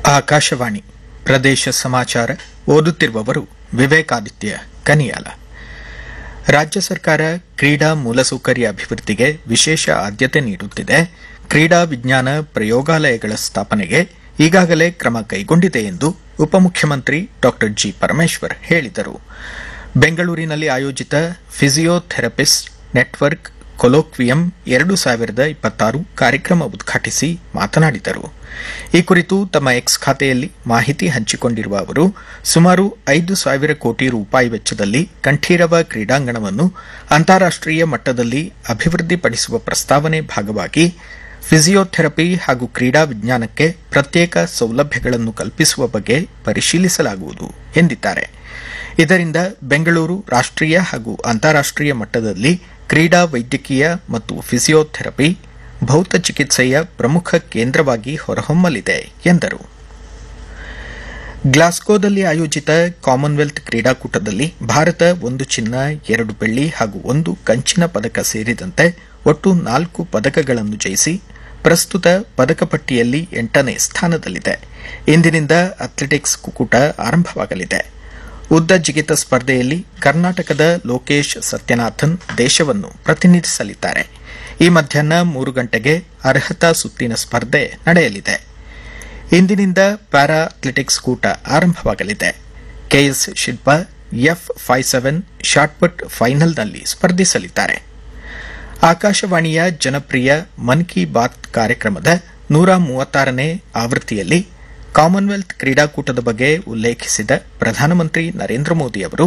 ಆಕಾಶವಾಣಿ ಪ್ರದೇಶ ಸಮಾಚಾರ ಓದುತ್ತಿರುವವರು ವಿವೇಕಾದಿತ್ಯ ಕನಿಯಾಲ ರಾಜ್ಯ ಸರ್ಕಾರ ಕ್ರೀಡಾ ಮೂಲಸೌಕರ್ಯ ಅಭಿವೃದ್ಧಿಗೆ ವಿಶೇಷ ಆದ್ಯತೆ ನೀಡುತ್ತಿದೆ ಕ್ರೀಡಾ ವಿಜ್ಞಾನ ಪ್ರಯೋಗಾಲಯಗಳ ಸ್ಥಾಪನೆಗೆ ಈಗಾಗಲೇ ಕ್ರಮ ಕೈಗೊಂಡಿದೆ ಎಂದು ಉಪಮುಖ್ಯಮಂತ್ರಿ ಡಾ ಜಿ ಪರಮೇಶ್ವರ್ ಹೇಳಿದರು ಬೆಂಗಳೂರಿನಲ್ಲಿ ಆಯೋಜಿತ ಫಿಸಿಯೋಥೆರಪಿಸ್ಟ್ ನೆಟ್ವರ್ಕ್ ಕೊಲೋಕ್ವಿಯಂ ಎರಡು ಸಾವಿರದ ಇಪ್ಪತ್ತಾರು ಕಾರ್ಯಕ್ರಮ ಉದ್ಘಾಟಿಸಿ ಮಾತನಾಡಿದರು ಈ ಕುರಿತು ತಮ್ಮ ಎಕ್ಸ್ ಖಾತೆಯಲ್ಲಿ ಮಾಹಿತಿ ಹಂಚಿಕೊಂಡಿರುವ ಅವರು ಸುಮಾರು ಐದು ಸಾವಿರ ಕೋಟಿ ರೂಪಾಯಿ ವೆಚ್ಚದಲ್ಲಿ ಕಂಠೀರವ ಕ್ರೀಡಾಂಗಣವನ್ನು ಅಂತಾರಾಷ್ಟೀಯ ಮಟ್ಟದಲ್ಲಿ ಅಭಿವೃದ್ಧಿಪಡಿಸುವ ಪ್ರಸ್ತಾವನೆ ಭಾಗವಾಗಿ ಫಿಸಿಯೋಥೆರಪಿ ಹಾಗೂ ಕ್ರೀಡಾ ವಿಜ್ಞಾನಕ್ಕೆ ಪ್ರತ್ಯೇಕ ಸೌಲಭ್ಯಗಳನ್ನು ಕಲ್ಪಿಸುವ ಬಗ್ಗೆ ಪರಿಶೀಲಿಸಲಾಗುವುದು ಎಂದಿದ್ದಾರೆ ಇದರಿಂದ ಬೆಂಗಳೂರು ರಾಷ್ಟೀಯ ಹಾಗೂ ಅಂತಾರಾಷ್ಟೀಯ ಮಟ್ಟದಲ್ಲಿ ಕ್ರೀಡಾ ವೈದ್ಯಕೀಯ ಮತ್ತು ಫಿಸಿಯೋಥೆರಪಿ ಭೌತ ಚಿಕಿತ್ಸೆಯ ಪ್ರಮುಖ ಕೇಂದ್ರವಾಗಿ ಹೊರಹೊಮ್ಮಲಿದೆ ಎಂದರು ಗ್ಲಾಸ್ಗೋದಲ್ಲಿ ಆಯೋಜಿತ ಕಾಮನ್ವೆಲ್ತ್ ಕ್ರೀಡಾಕೂಟದಲ್ಲಿ ಭಾರತ ಒಂದು ಚಿನ್ನ ಎರಡು ಬೆಳ್ಳಿ ಹಾಗೂ ಒಂದು ಕಂಚಿನ ಪದಕ ಸೇರಿದಂತೆ ಒಟ್ಟು ನಾಲ್ಕು ಪದಕಗಳನ್ನು ಜಯಿಸಿ ಪ್ರಸ್ತುತ ಪದಕ ಪಟ್ಟಿಯಲ್ಲಿ ಎಂಟನೇ ಸ್ಥಾನದಲ್ಲಿದೆ ಇಂದಿನಿಂದ ಅಥ್ಲೆಟಿಕ್ಸ್ ಕೂಟ ಆರಂಭವಾಗಲಿದೆ ಉದ್ದ ಜಿಗಿತ ಸ್ಪರ್ಧೆಯಲ್ಲಿ ಕರ್ನಾಟಕದ ಲೋಕೇಶ್ ಸತ್ಯನಾಥನ್ ದೇಶವನ್ನು ಪ್ರತಿನಿಧಿಸಲಿದ್ದಾರೆ ಈ ಮಧ್ಯಾಹ್ನ ಮೂರು ಗಂಟೆಗೆ ಅರ್ಹತಾ ಸುತ್ತಿನ ಸ್ಪರ್ಧೆ ನಡೆಯಲಿದೆ ಇಂದಿನಿಂದ ಪ್ಯಾರಾ ಅಥ್ಲೆಟಿಕ್ಸ್ ಕೂಟ ಆರಂಭವಾಗಲಿದೆ K S Shilpa F five seven shot put ಫೈನಲ್ನಲ್ಲಿ ಸ್ಪರ್ಧಿಸಲಿದ್ದಾರೆ ಆಕಾಶವಾಣಿಯ ಜನಪ್ರಿಯ ಮನ್ ಕಿ ಬಾತ್ ಕಾರ್ಯಕ್ರಮದ ನೂರ ಮೂವತ್ತಾರನೇ ಆವೃತ್ತಿಯಲ್ಲಿ ಕಾಮನ್ವೆಲ್ತ್ ಕ್ರೀಡಾಕೂಟದ ಬಗ್ಗೆ ಉಲ್ಲೇಖಿಸಿದ ಪ್ರಧಾನಮಂತ್ರಿ ನರೇಂದ್ರ ಮೋದಿ ಅವರು